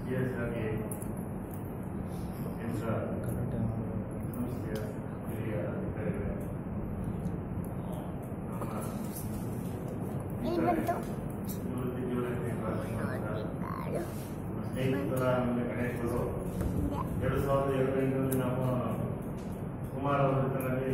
ಜಿಎಸ್ಆರ್ಗೆ ಕೇಂದ್ರ ಸಂಸ್ಥೆಯ ಹಿರಿಯ ಅಧಿಕಾರಿಗಳೇ ನಮ್ಮ ಇವತ್ತು ನಿವೃತ್ತಿ ಜೀವನಕ್ಕೆ ಪ್ರಾರಂಭ ಸ್ನೇಹಿತರ ಆಮೇಲೆ ಗಣೇಶರು ಎರಡು ಸಾವಿರದ ಎರಡರಲ್ಲಿ ನಾವು ಕುಮಾರ್ ಅವರ ಜೊತೆಯಲ್ಲಿ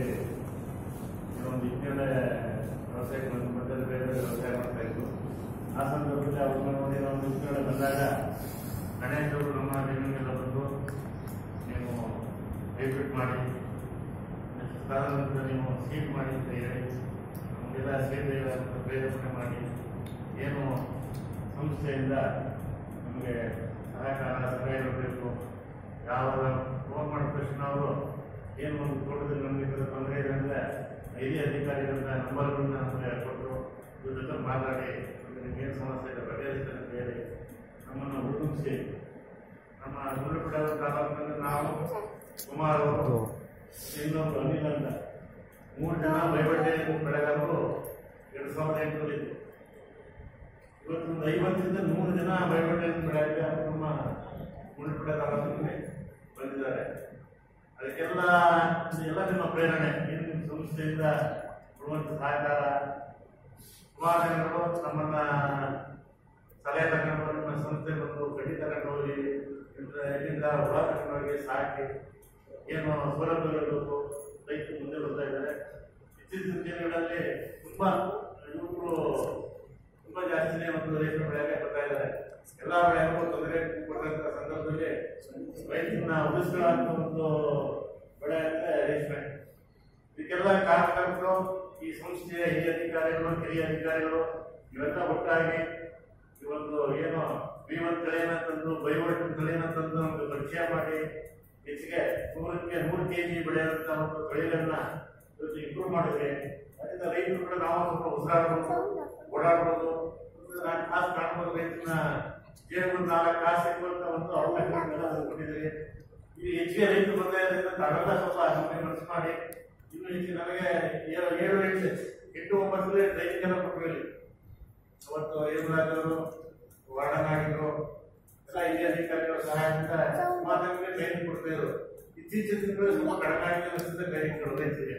ಒಂದು ಇತ್ತೀಚಿನ ವ್ಯವಸಾಯಕ್ಕೆ ಬಂದು ಮಧ್ಯದಲ್ಲಿ ಬೇರೆ ಬೇರೆ ವ್ಯವಸಾಯ ಮಾಡ್ತಾ ಇದ್ರು ಆ ಸಂದರ್ಭದಲ್ಲಿ ಅವ್ರನ್ನ ನೋಡಿ ನಾವು ಇತ್ತೀಚಿನ ಬಂದಾಗ ಗಣೇಶರು ನಮ್ಮ ಜಮೀನೆಲ್ಲ ಬಂದು ನೀವು ಹೈಬ್ರಿಡ್ ಮಾಡಿ ತದನಂತರ ನೀವು ಸೀಟ್ ಮಾಡಿ ಅಂತ ಹೇಳಿ ನಮಗೆಲ್ಲ ಸೇವೆಯ ಪ್ರೇರೇಪಣೆ ಮಾಡಿ ಏನು ಸಂಸ್ಥೆಯಿಂದ ನಮಗೆ ಸಹಕಾರ ಸಹಾಯ ಇರಬೇಕು ಯಾವ ಫೋನ್ ಮಾಡಿದ ತಕ್ಷಣ ಅವರು ಏನು ಒಂದು ತೋಟದಲ್ಲಿ ನಮಗೆ ಇದರ ತೊಂದರೆ ಇದೆ ಅಂದರೆ ಹಿರಿಯ ಅಧಿಕಾರಿಗಳನ್ನ ನಂಬರ್ಗಳನ್ನ ನಮಗೆ ಕೊಟ್ಟರು ಇವ್ರ ಜೊತೆ ಮಾತಾಡಿ ನಿಮ್ಗೆ ಏನು ಸಮಸ್ಯೆ ಇದೆ ಬಗೆಹರಿಸ್ತಾರೆ ಅಂತ ಹೇಳಿ ನಮ್ಮನ್ನು ಹುಡುಗಿಸಿ ನಮ್ಮ ಗುರುಪಡ ತಾಲೂಕಿನಲ್ಲಿ ನಾವು ಕುಮಾರ್ ಅವರು ಇನ್ನೊಂದು ಅನಿಲ್ ಅಂತ ಮೂರು ಜನ ಬೈಬಟ್ಟೆ ಬೆಳೆಗಾರರು ಎರಡು ಸಾವಿರದ ಎಂಟರಲ್ಲಿ ಇವತ್ತು ಒಂದು ಐವತ್ತರಿಂದ ನೂರು ಜನ ಬೈಬಟ್ಟೆ ಬೆಳೆಗಾರ ನಮ್ಮ ಗುರುಪಡ ತಾಲೂಕಿನಲ್ಲಿ ಬಂದಿದ್ದಾರೆ ಅದಕ್ಕೆಲ್ಲ ಎಲ್ಲ ನಿಮ್ಮ ಪ್ರೇರಣೆ ಏನು ನಿಮ್ಮ ಸಂಸ್ಥೆಯಿಂದ ಕೊಡುವಂಥ ಸಹಕಾರ ಸುಮಾರು ಜನರು ನಮ್ಮನ್ನ ಸಲಹೆ ತಗೊಂಡು ನಿಮ್ಮ ಸಂಸ್ಥೆ ಬಂದು ಕಡ್ಡಿ ತಗೊಂಡು ಹೋಗಿ ಇಲ್ಲಿಂದ- ಇಲ್ಲಿಂದ ಹೊರ ತಗೊಂಡು ಹೋಗಿ ಸಾಕಿ ಏನು ಸೌಲಭ್ಯಗಳು ರೈತರು ಮುಂದೆ ಬರ್ತಾ ಇದ್ದಾರೆ ಇತ್ತೀಚಿನ ದಿನಗಳಲ್ಲಿ ತುಂಬಾ ಯುವಕರು ತುಂಬಾ ಜಾಸ್ತಿನೇ ಒಂದು ರೈತರ ಬೆಳೆಗೆ ಬರ್ತಾ ಇದ್ದಾರೆ ಎಲ್ಲಾ ಬೆಳೆಗೂ ತೊಂದರೆ ಕೊಡುವಂತ ಸಂದರ್ಭದಲ್ಲಿ ರೈತರನ್ನ ಉಳಿಸ್ಕೊಳ್ಳುವಂತ ಒಂದು ಬೆಳೆ ಅಂದ್ರೆ ರೇಷ್ಮೆ ಇದಕ್ಕೆಲ್ಲ ಕಾರ್ಯಕರ್ತರು ಈ ಸಂಸ್ಥೆಯ ಹಿರಿಯ ಅಧಿಕಾರಿಗಳು ಕಿರಿಯ ಅಧಿಕಾರಿಗಳು ಇವೆಲ್ಲ ಒಟ್ಟಾಗಿ ಇವತ್ತು ಏನು ಬೀವನ್ ತಳಿಯನ್ನ ತಂದು ಬೈವಟ್ ತಳಿಯನ್ನ ತಂದು ನಮ್ಗೆ ಪರಿಚಯ ಮಾಡಿ ಹೆಚ್ಚಿಗೆ ನೂರಕ್ಕೆ ನೂರು ಕೆ ಜಿ ಬೆಳೆಯುವಂತ ಒಂದು ತಳಿಗಳನ್ನ ಇವತ್ತು ಇಂಪ್ರೂವ್ ಮಾಡಿದ್ರೆ ಅದರಿಂದ ರೈತರು ಕೂಡ ನಾವು ಸ್ವಲ್ಪ ಉಸಿರಾಡ್ಬೋದು ಓಡಾಡ್ಬೋದು ನಾಲ್ಕು ಕಾಸು ಕಾಣ್ಬೋದು ರೈತನ ಜೀವನ ನಾಲ್ಕು ಕಾಸು ಇರುವಂತ ಒಂದು ಅವಕಾಶಗಳನ್ನೆಲ್ಲ ಕೊಟ್ಟಿದ್ದೀರಿ ಇದು ಹೆಚ್ಚಿಗೆ ರೈತರು ಬರ್ತಾ ಇರೋದ್ರಿಂದ ತಾವೆಲ್ಲ ಸ್ವಲ್ಪ ನಮಗೆ ಮನಸ್ಸು ಮಾಡಿ ಇನ್ನು ಹೆಚ್ಚಿಗೆ ನನಗೆ ಏಳು ಏಳು ಎಂಟು ಎಂಟು ಒಂಬತ್ತರಲ್ಲಿ ರೈತರಿಗೆಲ್ಲ ಕೊಟ್ಟಿರಲಿ ಅವತ್ತು ಏನಾದ್ರು ವಾರ್ಡನಾಗಿದ್ರು ಎಲ್ಲ ಹಿರಿಯ ಅಧಿಕಾರಿಗಳ ಸಹಾಯದಿಂದ ಮಾತುಗಳಿಗೆ ಟ್ರೈನಿಂಗ್ ಕೊಡ್ತಾ ಇದ್ರು ಇತ್ತೀಚಿನ ದಿನಗಳಲ್ಲಿ ಸ್ವಲ್ಪ ಕಡಿಮೆ ಆಗಿದೆ ಅನಿಸುತ್ತೆ ಟ್ರೈನಿಂಗ್ ಕೊಡೋದೇ ಇರ್ತೀವಿ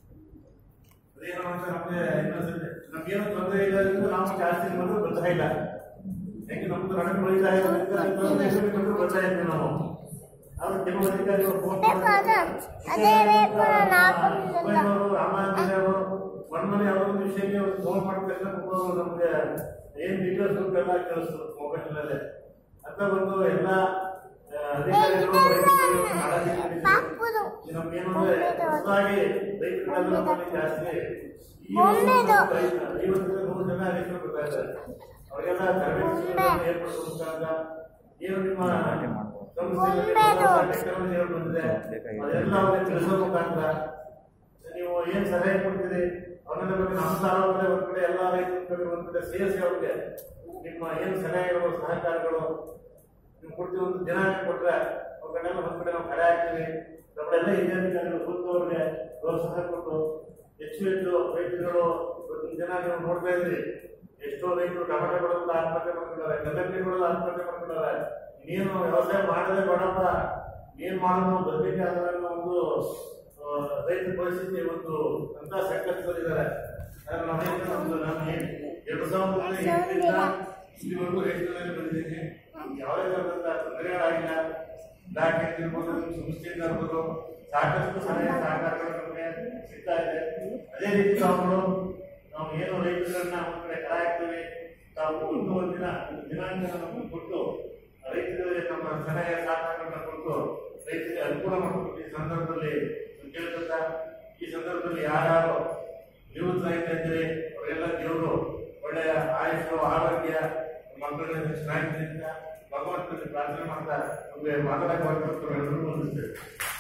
ಅದೇನು ಅಂತ ನಮಗೆ ಇನ್ನೊಂದ್ಸತಿ ನಮ್ಗೇನು ತೊಂದರೆ ಇಲ್ಲ ಅಂದ್ರೆ ನಾವು ಜಾಸ್ತಿ ಬಂದ್ರು ಬರ್ತಾ ಇಲ್ಲ ಹೆಂಗೆ ನಮ್ದು ರನ್ ಬೆಳೀತಾ ಇರೋದ್ರಿಂದ ಇನ್ನೊಂದು ಎಷ್ಟು ಬಂದ್ರು ಬರ್ತಾ ಇದ್ವಿ ನಾವು ಅವ್ರು ಕೆಲವು ಅಧಿಕಾರಿಗಳು ಫೋನ್ ಬೇಕಾದ ಅದೇ ಬೇಕು ನಾಲ್ಕು ರಾಮಾಯಣವರು ಒಮ್ಮನೆ ಅವರ ವಿಷಯಕ್ಕೆ ಒಂದು ಫೋನ್ ಮಾಡಿದ ತಕ್ಷಣ ಪಾಪ ನಮ್ಗೆ ಏನ್ ಡೀಟೇಲ್ಸ್ ಎಲ್ಲ ಕೇಳಿಸ್ತು ಮೊಬೈಲ್ನಲ್ಲೇ ಅಂತ ಒಂದು ಎಲ್ಲ ಆ, ಅಧಿಕಾರಿಗಳು ರೈತರು ಕಾಳಜಿ ವಹಿಸಿ ಪಾಪುದು ನಮ್ಗೇನು ಅಂದ್ರೆ ಹೊಸದಾಗಿ ರೈತರುಗಳೆಲ್ಲ ನಮ್ಮಲ್ಲಿ ಜಾಸ್ತಿ ಈ ಒಳ್ಳೆದು. ರೈತ ಐವತ್ತರಿಂದ ನೂರು ಜನ ರೈತರು ಬರ್ತಾ ಇದ್ದಾರೆ ಅವರಿಗೆಲ್ಲ ತರಬೇತಿ ಏರ್ಪಡಿಸುವ ಮುಖಾಂತರ ಏನು ನಿಮ್ಮ ಸಂಸ್ಥೆಯಲ್ಲಿ ಟೆಕ್ನಾಲಜಿಗಳು ಬಂದಿದೆ ಅದೆಲ್ಲ ಅವ್ರಿಗೆ ತಿಳಿಸೋ ಮುಖಾಂತರ ನೀವು ಏನ್ ಸಲಹೆ ಕೊಡ್ತೀರಿ ಅವನ್ನೆಲ್ಲ ಬಗ್ಗೆ ನಮ್ಮ ತಾಲೂಕಲ್ಲಿ ಒಂದ್ ಕಡೆ ಎಲ್ಲ ರೈತರ ಬಗ್ಗೆ ಒಂದ್ ಕಡೆ ಸೇರಿಸಿ ಅವ್ರಿಗೆ ನಿಮ್ಮ ಏನ್ ಸಲಹೆಗಳು ಸಹಕಾರಗಳು ನೀವು ಕೊಡ್ತೀವಿ ಒಂದು ದಿನಾಂಕ ಕೊಟ್ರೆ ಅವ್ರನ್ನೆಲ್ಲ ಒಂದ್ ಕಡೆ ನಾವು ಕಡೆ ಹಾಕ್ತೀವಿ ನಮ್ಮನ್ನೆಲ್ಲ ಹಿರಿಯ ಅಧಿಕಾರಿಗಳು ಕೂತು ಅವ್ರಿಗೆ ಪ್ರೋತ್ಸಾಹ ಕೊಟ್ಟು ಹೆಚ್ಚು ಹೆಚ್ಚು ರೈತರುಗಳು ಇವತ್ತಿನ ದಿನ ನೀವು ನೋಡ್ತಾ ಇದ್ರಿ ಎಷ್ಟೋ ರೈತರು ಟೊಮೆಟೊಗಳೆಲ್ಲ ಆತ್ಮಹತ್ಯೆ ಮಾಡ್ಕೊಂಡಿದ್ದಾರೆ ಕಲ್ಲಂಗಡಿಗಳೆಲ್ಲ ಆತ್ಮಹತ್ಯೆ ಮಾಡ್ಕೊಂಡಿದ್ದಾರೆ ನೀನು ವ್ಯವಸಾಯ ಮಾಡದೆ ಬೇಡಪ್ಪ ಏನ್ ಮಾಡೋದು ಬದಲಿಗೆ ಅದರ ಒಂದು ಆ, ರೈತರ ಪರಿಸ್ಥಿತಿ ಒಂದು ಅಂತ ಸಂಕಷ್ಟದಲ್ಲಿದ್ದಾರೆ ಆದ್ರೆ ನಾವೇನು ನಮ್ದು ನಾನು ಏನ್ ಎರಡು ಸಾವಿರದ ಎಂಟರಿಂದ ಇಲ್ಲಿವರೆಗೂ ರೈತರಲ್ಲಿ ಬಂದಿದ್ದೀನಿ ಯಾವುದೇ ತರದಂತ ತೊಂದರೆಗಳಾಗಿಲ್ಲ ಡಾಕ್ಟರ್ ಇರ್ಬೋದು ನಿಮ್ಮ ಸಂಸ್ಥೆಯಿಂದ ಇರ್ಬೋದು ಸಾಕಷ್ಟು ಸಲಹೆ ಸಹಕಾರಗಳು ನಮಗೆ ಸಿಗ್ತಾ ಇದೆ ಅದೇ ರೀತಿ ನಾವು ನಾವು ಏನು ರೈತರನ್ನ ಒಂದ್ ಕಡೆ ಕರ ಹಾಕ್ತೀವಿ ತಾವು ಒಂದು ಒಂದು ದಿನ ದಿನಾಂಕ ನಮಗೆ ಕೊಟ್ಟು ರೈತರಿಗೆ ನಮ್ಮ ಸಲಹೆ ಸಹಕಾರಗಳನ್ನ ಕೊಟ್ಟು ರೈತರಿಗೆ ಅನುಕೂಲ ಮಾಡಿಕೊಟ್ಟು ಈ ಸಂದರ್ಭದಲ್ಲಿ ಕೇಳ್ತಾ ಈ ಸಂದರ್ಭದಲ್ಲಿ ಯಾರ್ಯಾರು ನಿವೃತ್ತ ರೈತ ಇದ್ದೀರಿ ಅವರೆಲ್ಲ ದೇವರು ಒಳ್ಳೆಯ ಆಯುಷು ಆರೋಗ್ಯ ಮಕ್ಕಳನ್ನ ಚೆನ್ನಾಗಿದ್ದರಿಂದ ಭಗವಂತನಲ್ಲಿ ಪ್ರಾರ್ಥನೆ ಮಾಡ್ತಾ ನಮಗೆ ಮಾತಾಡಕ್ಕೆ ಎಲ್ಲರಿಗೂ ಹೊಂದಿಸ್ತೇವೆ